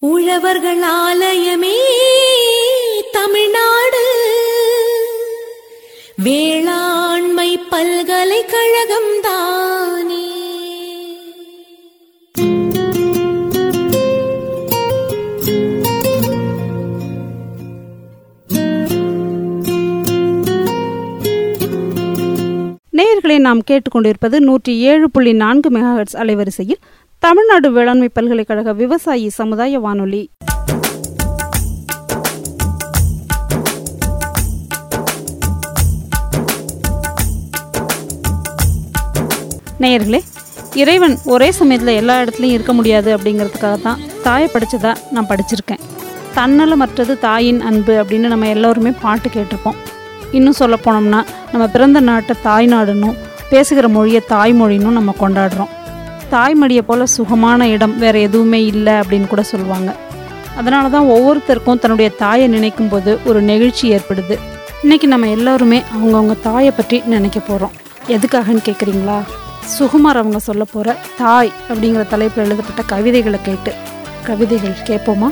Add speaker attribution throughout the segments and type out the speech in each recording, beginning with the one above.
Speaker 1: உழவர்கள் ஆலயமே தமிழ்நாடு வேளாண்மை பல்கலைக்கழகம் தானே
Speaker 2: நேயர்களை நாம் கேட்டுக்கொண்டிருப்பது நூற்றி ஏழு புள்ளி நான்கு மெகாஹெட்ஸ் அலைவரிசையில் தமிழ்நாடு வேளாண்மை பல்கலைக்கழக விவசாயி சமுதாய வானொலி நேயர்களே இறைவன் ஒரே சமயத்தில் எல்லா இடத்துலையும் இருக்க முடியாது அப்படிங்கிறதுக்காக தான் தாயை படித்ததா நான் படிச்சிருக்கேன் தன்னலமற்றது தாயின் அன்பு அப்படின்னு நம்ம எல்லோருமே பாட்டு கேட்டிருப்போம் இன்னும் சொல்ல போனோம்னா நம்ம பிறந்த நாட்டை தாய்நாடுன்னும் பேசுகிற மொழியை தாய்மொழின்னும் நம்ம கொண்டாடுறோம் தாய்மொழியை போல் சுகமான இடம் வேறு எதுவுமே இல்லை அப்படின்னு கூட சொல்லுவாங்க அதனால தான் ஒவ்வொருத்தருக்கும் தன்னுடைய தாயை நினைக்கும் போது ஒரு நெகிழ்ச்சி ஏற்படுது இன்றைக்கி நம்ம எல்லோருமே அவங்கவுங்க தாயை பற்றி நினைக்க போகிறோம் எதுக்காகன்னு கேட்குறீங்களா சுகுமார் அவங்க சொல்ல போகிற தாய் அப்படிங்கிற தலைப்பில் எழுதப்பட்ட கவிதைகளை கேட்டு கவிதைகள் கேட்போமா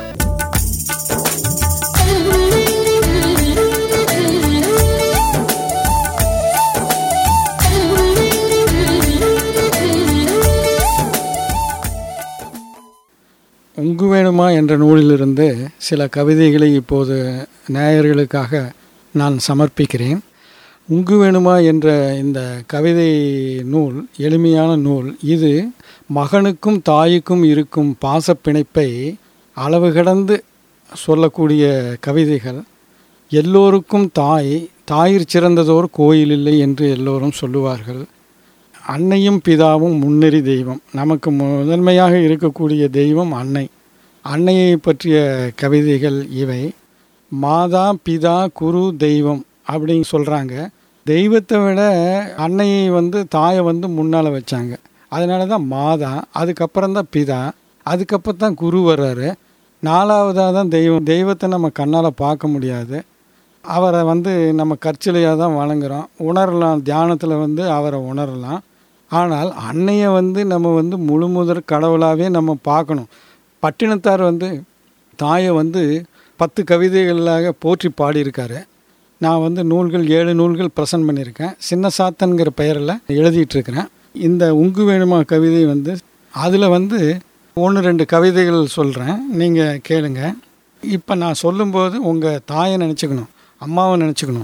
Speaker 3: உங்கு வேணுமா என்ற நூலிலிருந்து சில கவிதைகளை இப்போது நேயர்களுக்காக நான் சமர்ப்பிக்கிறேன் உங்கு வேணுமா என்ற இந்த கவிதை நூல் எளிமையான நூல் இது மகனுக்கும் தாய்க்கும் இருக்கும் பாசப்பிணைப்பை அளவு கடந்து சொல்லக்கூடிய கவிதைகள் எல்லோருக்கும் தாய் தாயிற் சிறந்ததோர் கோயில் இல்லை என்று எல்லோரும் சொல்லுவார்கள் அன்னையும் பிதாவும் முன்னெறி தெய்வம் நமக்கு முதன்மையாக இருக்கக்கூடிய தெய்வம் அன்னை அன்னையை பற்றிய கவிதைகள் இவை மாதா பிதா குரு தெய்வம் அப்படின்னு சொல்கிறாங்க தெய்வத்தை விட அன்னையை வந்து தாயை வந்து முன்னால் வச்சாங்க அதனால தான் மாதா அதுக்கப்புறம் தான் பிதா அதுக்கப்புறம் தான் குரு வர்றாரு நாலாவதாக தான் தெய்வம் தெய்வத்தை நம்ம கண்ணால் பார்க்க முடியாது அவரை வந்து நம்ம கற்சிலையாக தான் வணங்குறோம் உணரலாம் தியானத்தில் வந்து அவரை உணரலாம் ஆனால் அன்னையை வந்து நம்ம வந்து முழு முதற் கடவுளாகவே நம்ம பார்க்கணும் பட்டினத்தார் வந்து தாயை வந்து பத்து கவிதைகளாக போற்றி பாடியிருக்காரு நான் வந்து நூல்கள் ஏழு நூல்கள் ப்ரெசன்ட் பண்ணியிருக்கேன் சின்ன சாத்தன்கிற பெயரில் எழுதிட்டுருக்கிறேன் இந்த உங்கு வேணுமா கவிதை வந்து அதில் வந்து ஒன்று ரெண்டு கவிதைகள் சொல்கிறேன் நீங்கள் கேளுங்க இப்போ நான் சொல்லும்போது உங்கள் தாயை நினச்சிக்கணும் அம்மாவை நினச்சிக்கணும்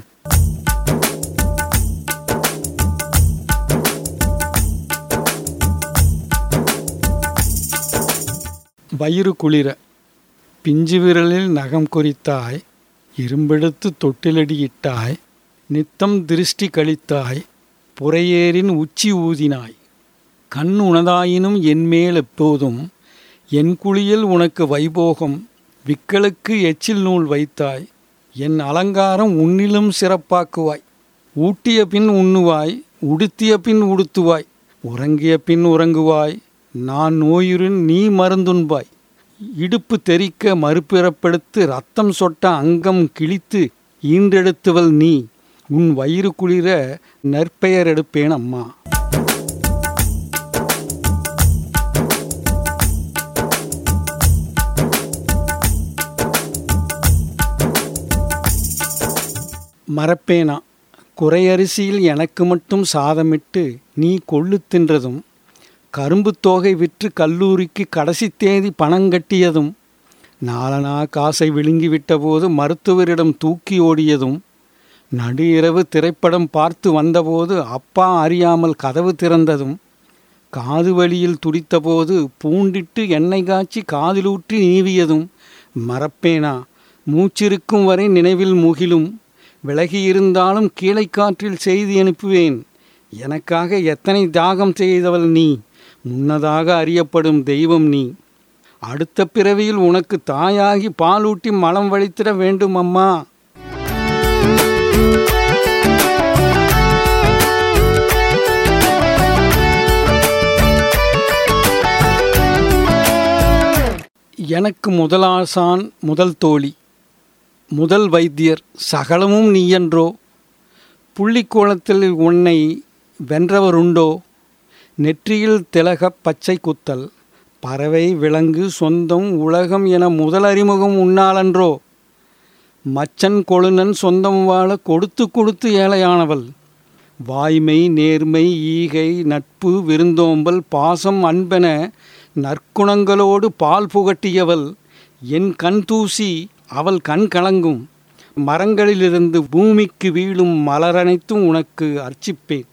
Speaker 3: வயிறு குளிர பிஞ்சு விரலில் நகம் குறித்தாய் இரும்பெடுத்து தொட்டிலடியிட்டாய் நித்தம் திருஷ்டி கழித்தாய் புறையேறின் உச்சி ஊதினாய் கண் உணதாயினும் என்மேல் எப்போதும் என் குளியல் உனக்கு வைபோகம் விக்கலுக்கு எச்சில் நூல் வைத்தாய் என் அலங்காரம் உன்னிலும் சிறப்பாக்குவாய் ஊட்டிய பின் உண்ணுவாய் உடுத்திய பின் உடுத்துவாய் உறங்கிய பின் உறங்குவாய் நான் நோயுறின் நீ மருந்துண்பாய் இடுப்பு தெறிக்க மறுபிறப்பெடுத்து ரத்தம் சொட்ட அங்கம் கிழித்து ஈன்றெடுத்துவள் நீ உன் வயிறு குளிர நற்பெயர் எடுப்பேன் அம்மா மறப்பேனா குறையரிசியில் எனக்கு மட்டும் சாதமிட்டு நீ கொள்ளு தின்றதும் கரும்பு தோகை விற்று கல்லூரிக்கு கடைசி தேதி பணம் கட்டியதும் நாலனா காசை விழுங்கி விட்டபோது மருத்துவரிடம் தூக்கி ஓடியதும் நடு இரவு திரைப்படம் பார்த்து வந்தபோது அப்பா அறியாமல் கதவு திறந்ததும் காது வழியில் துடித்தபோது பூண்டிட்டு எண்ணெய் காய்ச்சி காதிலூற்றி நீவியதும் மறப்பேனா மூச்சிருக்கும் வரை நினைவில் முகிலும் விலகியிருந்தாலும் கீழைக்காற்றில் செய்தி அனுப்புவேன் எனக்காக எத்தனை தியாகம் செய்தவள் நீ முன்னதாக அறியப்படும் தெய்வம் நீ அடுத்த பிறவியில் உனக்கு தாயாகி பாலூட்டி மலம் வழித்திட வேண்டும் அம்மா எனக்கு முதலாசான் முதல் தோழி முதல் வைத்தியர் சகலமும் நீயன்றோ புள்ளிக்கோளத்தில் உன்னை வென்றவருண்டோ நெற்றியில் திலகப் பச்சை குத்தல் பறவை விலங்கு சொந்தம் உலகம் என முதல் அறிமுகம் உண்ணாலன்றோ மச்சன் கொழுநன் சொந்தம் வாழ கொடுத்து கொடுத்து ஏழையானவள் வாய்மை நேர்மை ஈகை நட்பு விருந்தோம்பல் பாசம் அன்பென நற்குணங்களோடு பால் புகட்டியவள் என் கண் தூசி அவள் கண் கலங்கும் மரங்களிலிருந்து பூமிக்கு வீழும் மலரனைத்தும் உனக்கு அர்ச்சிப்பேன்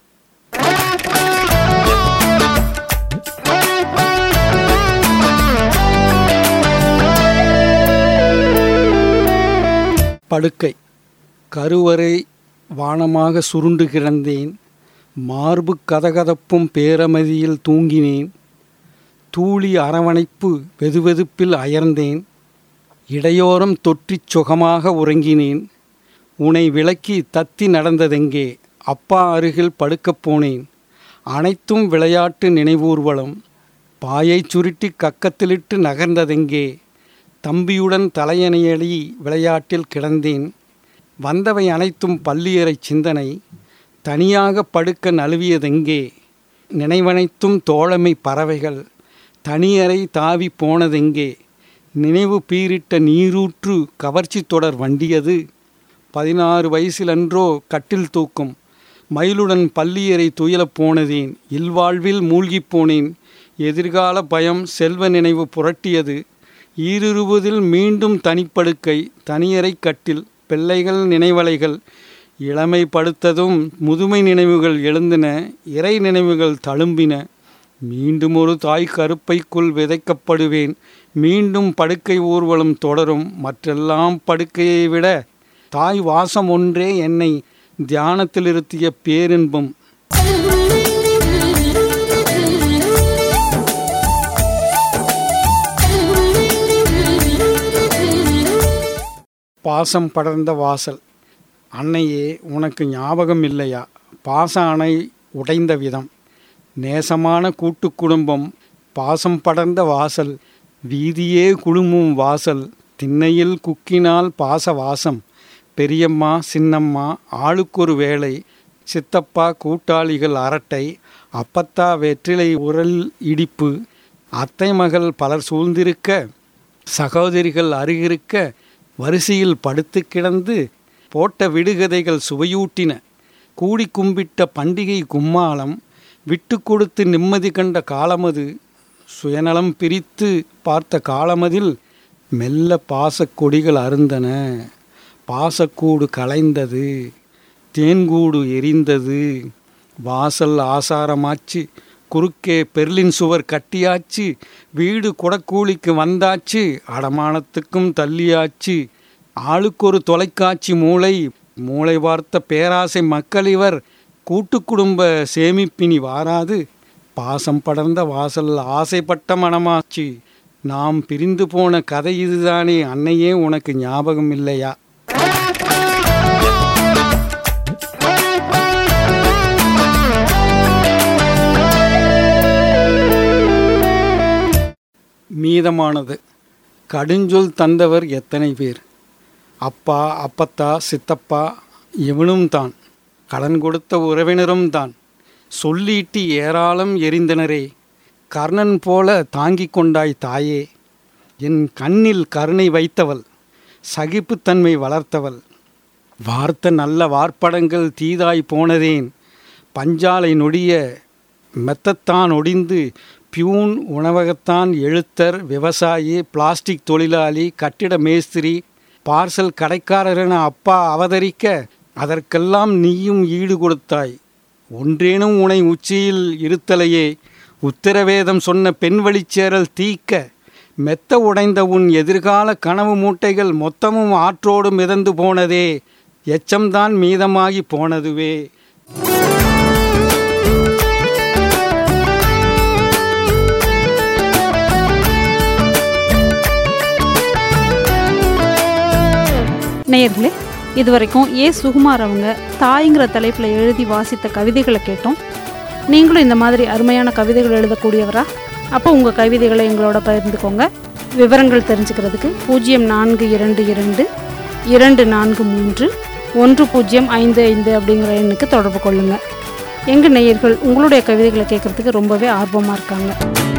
Speaker 3: படுக்கை கருவறை வானமாக சுருண்டு கிடந்தேன் மார்பு கதகதப்பும் பேரமதியில் தூங்கினேன் தூளி அரவணைப்பு வெதுவெதுப்பில் அயர்ந்தேன் இடையோரம் தொற்றிச் சுகமாக உறங்கினேன் உனை விளக்கி தத்தி நடந்ததெங்கே அப்பா அருகில் படுக்கப் போனேன் அனைத்தும் விளையாட்டு நினைவூர்வலம் பாயை சுருட்டி கக்கத்திலிட்டு நகர்ந்ததெங்கே தம்பியுடன் தலையணையடி விளையாட்டில் கிடந்தேன் வந்தவை அனைத்தும் பள்ளியறை சிந்தனை தனியாக படுக்க நழுவியதெங்கே நினைவனைத்தும் தோழமை பறவைகள் தனியறை தாவி போனதெங்கே நினைவு பீரிட்ட நீரூற்று கவர்ச்சி தொடர் வண்டியது பதினாறு வயசிலன்றோ கட்டில் தூக்கம் மயிலுடன் பள்ளியறை துயிலப் போனதேன் இல்வாழ்வில் மூழ்கிப் போனேன் எதிர்கால பயம் செல்வ நினைவு புரட்டியது ஈருருவதில் மீண்டும் தனிப்படுக்கை தனியறை கட்டில் பிள்ளைகள் நினைவலைகள் இளமை படுத்ததும் முதுமை நினைவுகள் எழுந்தன இறை நினைவுகள் தழும்பின மீண்டும் ஒரு தாய் கருப்பைக்குள் விதைக்கப்படுவேன் மீண்டும் படுக்கை ஊர்வலம் தொடரும் மற்றெல்லாம் படுக்கையை விட தாய் வாசம் ஒன்றே என்னை தியானத்தில் இருத்திய பேரின்பம் பாசம் படர்ந்த வாசல் அன்னையே உனக்கு ஞாபகம் இல்லையா பாச அணை உடைந்த விதம் நேசமான கூட்டு குடும்பம் பாசம் படர்ந்த வாசல் வீதியே குழுமும் வாசல் திண்ணையில் குக்கினால் பாச வாசம் பெரியம்மா சின்னம்மா ஆளுக்கொரு வேலை சித்தப்பா கூட்டாளிகள் அரட்டை அப்பத்தா வெற்றிலை உரல் இடிப்பு அத்தை மகள் பலர் சூழ்ந்திருக்க சகோதரிகள் அருகிருக்க வரிசையில் படுத்து கிடந்து போட்ட விடுகதைகள் சுவையூட்டின கூடி கும்பிட்ட பண்டிகை கும்மாளம் விட்டு கொடுத்து நிம்மதி கண்ட காலமது சுயநலம் பிரித்து பார்த்த காலமதில் மெல்ல பாசக் கொடிகள் அருந்தன பாசக்கூடு கலைந்தது தேன்கூடு எரிந்தது வாசல் ஆசாரமாச்சு குறுக்கே பெர்லின் சுவர் கட்டியாச்சு வீடு குடக்கூலிக்கு வந்தாச்சு அடமானத்துக்கும் தள்ளியாச்சு ஆளுக்கொரு தொலைக்காட்சி மூளை மூளை பார்த்த பேராசை மக்கள் இவர் கூட்டு குடும்ப சேமிப்பினி வாராது பாசம் படர்ந்த வாசல் ஆசைப்பட்ட மனமாச்சு நாம் பிரிந்து போன கதை இதுதானே அன்னையே உனக்கு ஞாபகம் இல்லையா மீதமானது கடுஞ்சொல் தந்தவர் எத்தனை பேர் அப்பா அப்பத்தா சித்தப்பா இவனும் தான் கடன் கொடுத்த உறவினரும் தான் சொல்லிட்டு ஏராளம் எரிந்தனரே கர்ணன் போல தாங்கிக் கொண்டாய் தாயே என் கண்ணில் கருணை வைத்தவள் சகிப்புத்தன்மை வளர்த்தவள் வார்த்த நல்ல வார்ப்படங்கள் தீதாய் போனதேன் பஞ்சாலை நொடிய மெத்தத்தான் ஒடிந்து பியூன் உணவகத்தான் எழுத்தர் விவசாயி பிளாஸ்டிக் தொழிலாளி கட்டிட மேஸ்திரி பார்சல் கடைக்காரர் என அப்பா அவதரிக்க அதற்கெல்லாம் நீயும் ஈடு கொடுத்தாய் ஒன்றேனும் உனை உச்சியில் இருத்தலையே உத்தரவேதம் சொன்ன பெண் வழிச்சேரல் தீக்க மெத்த உடைந்த உன் எதிர்கால கனவு மூட்டைகள் மொத்தமும் ஆற்றோடு மிதந்து போனதே எச்சம்தான் மீதமாகி போனதுவே
Speaker 2: நேயர்களே இதுவரைக்கும் ஏ சுகுமார் அவங்க தாய்ங்கிற தலைப்பில் எழுதி வாசித்த கவிதைகளை கேட்டோம் நீங்களும் இந்த மாதிரி அருமையான கவிதைகள் எழுதக்கூடியவரா அப்போ உங்கள் கவிதைகளை எங்களோட பகிர்ந்துக்கோங்க விவரங்கள் தெரிஞ்சுக்கிறதுக்கு பூஜ்ஜியம் நான்கு இரண்டு இரண்டு இரண்டு நான்கு மூன்று ஒன்று பூஜ்ஜியம் ஐந்து ஐந்து அப்படிங்கிற எண்ணுக்கு தொடர்பு கொள்ளுங்கள் எங்கள் நேயர்கள் உங்களுடைய கவிதைகளை கேட்குறதுக்கு ரொம்பவே ஆர்வமாக இருக்காங்க